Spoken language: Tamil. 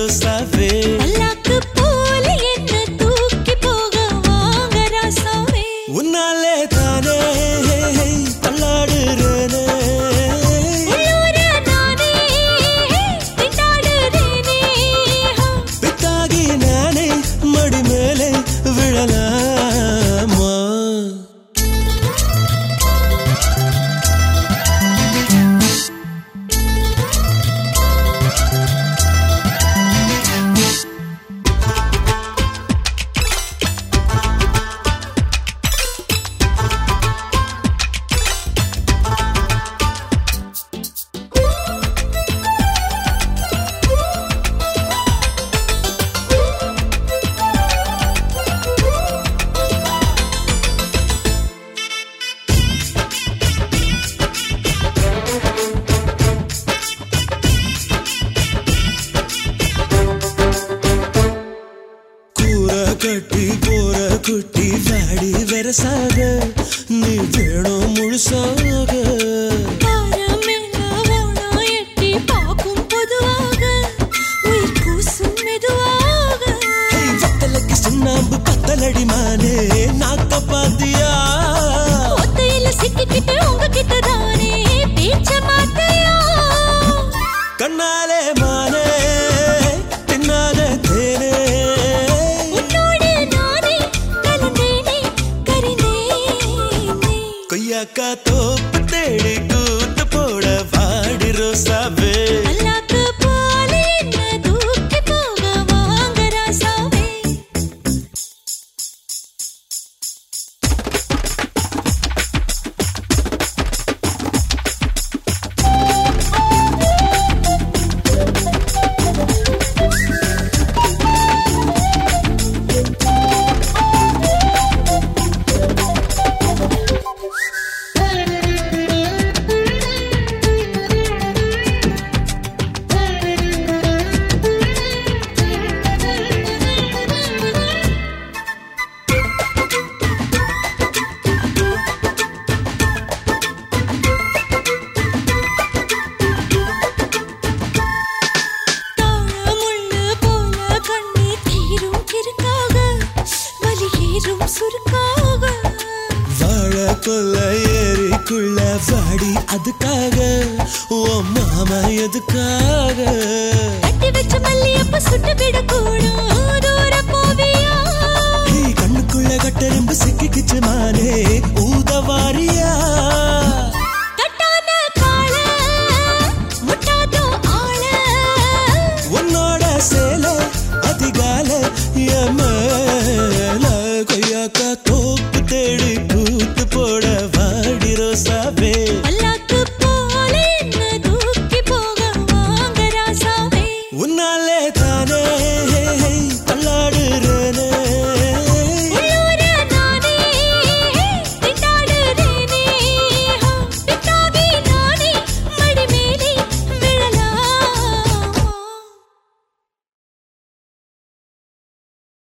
ரோசாவே பல்லாக்கு போல என்ன தூக்கி போக வாங்க ராசாவே உன்னாலே தானே தள்ளாடுறேனே உள்ளூர நானே திண்டாடுறேனே பித்தாகி நானே மடி மேலே விழலாமா கூற கட்டி போற குட்டி வாடி வெரசாக நீ வேணும் முழுசாக பாரமேல ஓனா எட்டி பார்க்கும் பொதுவாக உயிர் கூசும் மெதுவாக ஏய், வத்தலைக்கு சுண்ணாம்பு பத்தலடி மானே நாக்க பாத்தியா ஒத்தையில சிக்கிக்கிட்டு உங்ககிட்ட தானே பேச்ச மாத்தையா கண்ணாலே மானே தின்னாத தேனே உன்னோடு நானே கலந்தேனே கரிந்தேனே கொய்யாக்கா தோப்பு தேடி கூத்து போட வாடி ரோசாவே பல்லாக்கு போல என்ன தூக்கி போக வாங்க ராசாவே தாழமுள்ளு போல கண்ணீர் தீரும் கிறுக்காக வலி ஏறும் சுருக்காக வாழ கொல்ல ஏரிக்குள்ள வாடி அதுக்காக ஓ மாமா எதுக்காக கட்டி வச்ச மல்லியப்ப சுட்டு விடக்கூடும் தூர போவியா ஏய், கண்ணுக்குள்ள கட்டெரும்பு சிக்கிக்கிச்சு மானே ஊதவாரியா